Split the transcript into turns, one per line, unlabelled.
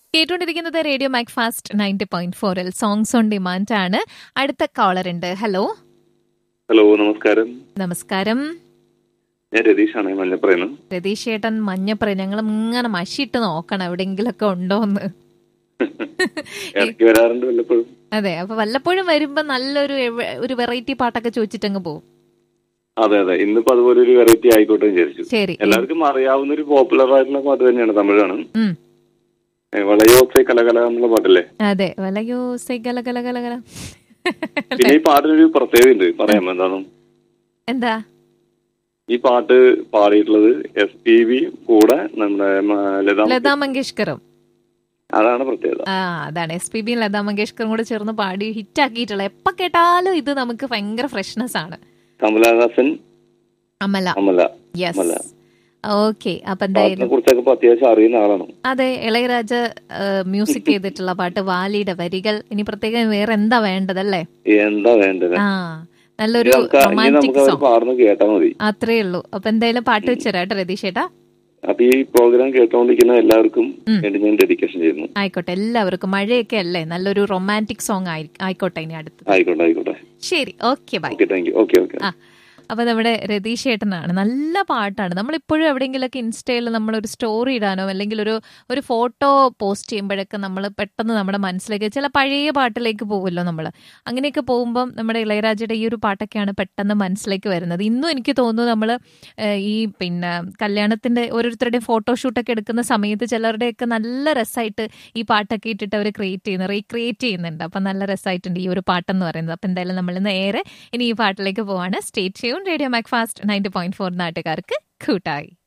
കേട്ടുകൊണ്ടിരിക്കുന്നത് radio Mac Fast ninety point ഫോറിൽ songs on demand ആണ് അടുത്ത കോളർ ഉണ്ട് ഹലോ
ഹലോ നമസ്കാരം
നമസ്കാരം
ഞാൻ രതീഷാണ് മഞ്ഞപ്പുറന്ന്
രതീഷ് ചേട്ടൻ മഞ്ഞപ്പറ ഞങ്ങൾ ഇങ്ങനെ മഷിയിട്ട് നോക്കണം എവിടെയെങ്കിലൊക്കെ ഉണ്ടോന്ന്
ഇടയ്ക്ക് വരാറുണ്ട് വല്ലപ്പോഴും
അതെ അപ്പൊ വല്ലപ്പോഴും വരുമ്പോ നല്ലൊരു എവ- ഒരു വെറൈറ്റി പാട്ടൊക്കെ ചോദിച്ചിട്ടങ്ങ് പോകും
അതെ അതെ ഇന്നിപ്പോ അതുപോലെ ഒരു വെറൈറ്റി ആയിക്കോട്ടെ എന്ന് വിചാരിച്ചു
ശരി
എല്ലാവർക്കും അറിയാവുന്ന ഒരു പോപ്പുലർ ആയിട്ടുള്ള പാട്ട് തന്നെയാണ് തമിഴാണ്
ഉം.
ഏ, വളയോസെ കലകല എന്നുള്ള പാട്ടല്ലേ
അതെ വലയോ സൈ ഗല ഗല ഗല ഗല
പിന്നെ ഈ പാട്ടിനൊരു പ്രത്യേകത ഉണ്ട് പറയാം എന്താണ്
എന്താ
ഈ പാട്ട് പാടിയിട്ടുള്ളത് എസ് പി വി കൂടെ നമ്മുടെ മ- ലതാ
ലതാ മങ്കേഷ്കറും
അതാണ് പ്രത്യേകത
ആ അതാണ് എസ് പി ബി ലതാ മങ്കേഷ്കറും കൂടെ ചേർന്ന് പാടി ഹിറ്റ് ആക്കിയിട്ടുള്ള എപ്പോ കേട്ടാലും ഇത് നമുക്ക് ഭയങ്കര ഫ്രഷ്നെസ് ആണ്
കമലഹാസൻ
അമല
അമല
യെസ്
അമല.
ഓക്കെ അപ്പൊ
പാട്ടിനെ
എന്തായാലും
കുറിച്ചൊക്കെ ഇപ്പൊ അത്യാവശ്യം അറിയുന്ന ആളാണ്
അതെ ഇളയരാജ മ്യൂസിക് ചെയ്തിട്ടുള്ള പാട്ട് വാലിയുടെ വരികൾ ഇനി പ്രത്യേകം വേറെ എന്താ വേണ്ടതല്ലേ
എന്താ വേണ്ടത്
ആ നല്ലൊരു
ഇനി നമുക്ക് ഇനി
റൊമാൻറ്റിക്
നമുക്ക് അവർ
സോങ്
പാടുന്ന കേട്ടാ മതി
അത്രേ ഉള്ളൂ അപ്പൊ എന്തായാലും പാട്ട് വെച്ചരാ കേട്ടോ രതീഷ് ചേട്ടാ
അപ്പൊ ഈ പ്രോഗ്രാം കേട്ടോണ്ടിരിക്കുന്ന എല്ലാവർക്കും
ഉം.
വേണ്ടി ഞാൻ ഡെഡിക്കേഷൻ ചെയ്യുന്നു
ആയിക്കോട്ടെ എല്ലാവർക്കും മഴയൊക്കെ അല്ലേ നല്ലൊരു റൊമാൻറ്റിക് സോങ് ആയിക്കോട്ടെ ഇനി അടുത്ത്
ആയിക്കോട്ടെ ആയിക്കോട്ടെ
ശരി okay bye
okay thank you okay okay
ആ അപ്പൊ നമ്മുടെ രതീഷ് ചേട്ടനാണ് നല്ല പാട്ടാണ് നമ്മളിപ്പോഴും എവിടെയെങ്കിലൊക്കെ ഇൻസ്റ്റയിൽ നമ്മളൊരു സ്റ്റോറി ഇടാനോ അല്ലെങ്കിൽ ഒരു ഒരു ഫോട്ടോ പോസ്റ്റ് ചെയ്യുമ്പോഴൊക്കെ നമ്മൾ പെട്ടെന്ന് നമ്മുടെ മനസ്സിലേക്ക് ചില പഴയ പാട്ടിലേക്ക് പോകുമല്ലോ നമ്മൾ അങ്ങനെയൊക്കെ പോകുമ്പം നമ്മുടെ ഇളയരാജയുടെ ഈ ഒരു പാട്ടൊക്കെയാണ് പെട്ടെന്ന് മനസ്സിലേക്ക് വരുന്നത് ഇന്നും എനിക്ക് തോന്നുന്നു നമ്മൾ ഈ പിന്നെ കല്യാണത്തിന്റെ ഓരോരുത്തരുടെയും ഫോട്ടോഷൂട്ടൊക്കെ എടുക്കുന്ന സമയത്ത് ചിലരുടെയൊക്കെ നല്ല രസമായിട്ട് ഈ പാട്ടൊക്കെ ഇട്ടിട്ട് അവർ ക്രിയേറ്റ് ചെയ്യുന്നു റീക്രിയേറ്റ് ചെയ്യുന്നുണ്ട് അപ്പം നല്ല രസമായിട്ടുണ്ട് ഈ ഒരു പാട്ടെന്ന് പറയുന്നത് അപ്പം എന്തായാലും നമ്മൾ നേരെ ഇനി ഈ പാട്ടിലേക്ക് പോവാണ് സ്റ്റേറ്റ് ചെയ്യും radio Mac Fast ninety point four നാട്ടുകാർക്ക് കൂട്ടായി